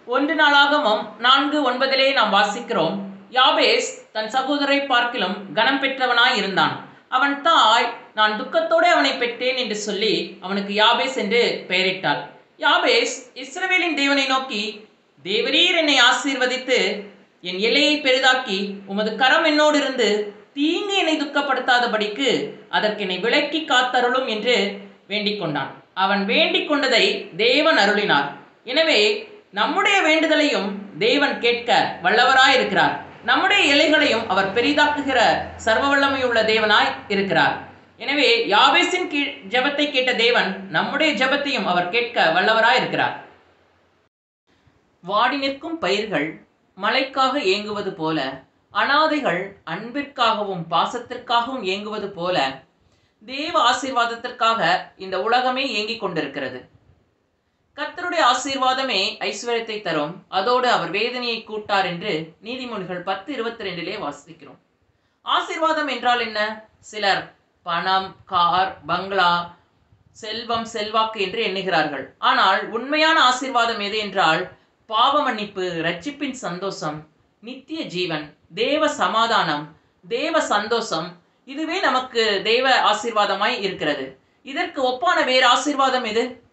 ஒன்று நாளாகமம் நான்கு ஒன்பதிலே நாம் வாசிக்கிறோம் யாபேஸ் தன் சகோதரை பார்க்கிலும் கனம் பெற்றவனாய் இருந்தான் அவன் தாய் நான் துக்கத்தோடு அவனை பெற்றேன் என்று சொல்லி அவனுக்கு யாபேஸ் என்று பெயரிட்டாள் யாபேஸ் இஸ்ரவேலின் தேவனை நோக்கி தேவரீர் என்னை ஆசீர்வதித்து என் எல்லையை பெரிதாக்கி உமது கரம் என்னோடு இருந்து தீங்கு என்னை துக்கப்படுத்தாதபடிக்கு அதற்கு என்னை விலக்கி காத்தருளும் என்று வேண்டிக் கொண்டான் அவன் வேண்டிக் கொண்டதை தேவன் அருளினார் எனவே நம்முடைய வேண்டுதலையும் தேவன் கேட்க வல்லவராய் இருக்கிறார் நம்முடைய எல்லைகளையும் அவர் பெரிதாக்குகிற சர்வ வல்லமையுள்ள தேவனாய் இருக்கிறார் எனவே யாபேசின் கீழ் ஜெபத்தை கேட்ட தேவன் நம்முடைய ஜெபத்தையும் அவர் கேட்க வல்லவராய் இருக்கிறார் வாடி நிற்கும் பயிர்கள் மழைக்காக ஏங்குவது போல அனாதைகள் அன்பிற்காகவும் பாசத்திற்காகவும் ஏங்குவது போல தேவ ஆசீர்வாதத்திற்காக இந்த உலகமே ஏங்கிக் கொண்டிருக்கிறது கர்த்தருடைய ஆசீர்வாதமே ஐஸ்வர்யத்தை தரும் அதோடு அவர் வேதனையை கூட்டார் என்று நீதிமொழிகள் பத்து இருபத்தி ரெண்டிலே வாசிக்கிறோம் ஆசீர்வாதம் என்றால் என்ன சிலர் பணம் கார் பங்களா செல்வம் செல்வாக்கு என்று எண்ணுகிறார்கள் ஆனால் உண்மையான ஆசீர்வாதம் எது என்றால் பாவ மன்னிப்பு ரட்சிப்பின் சந்தோஷம் நித்திய ஜீவன் தேவ சமாதானம் தேவ சந்தோஷம் இதுவே நமக்கு தேவ ஆசீர்வாதமாய் இருக்கிறது இதற்கு ஒப்பான வேறு ஆசீர்வாதம் எது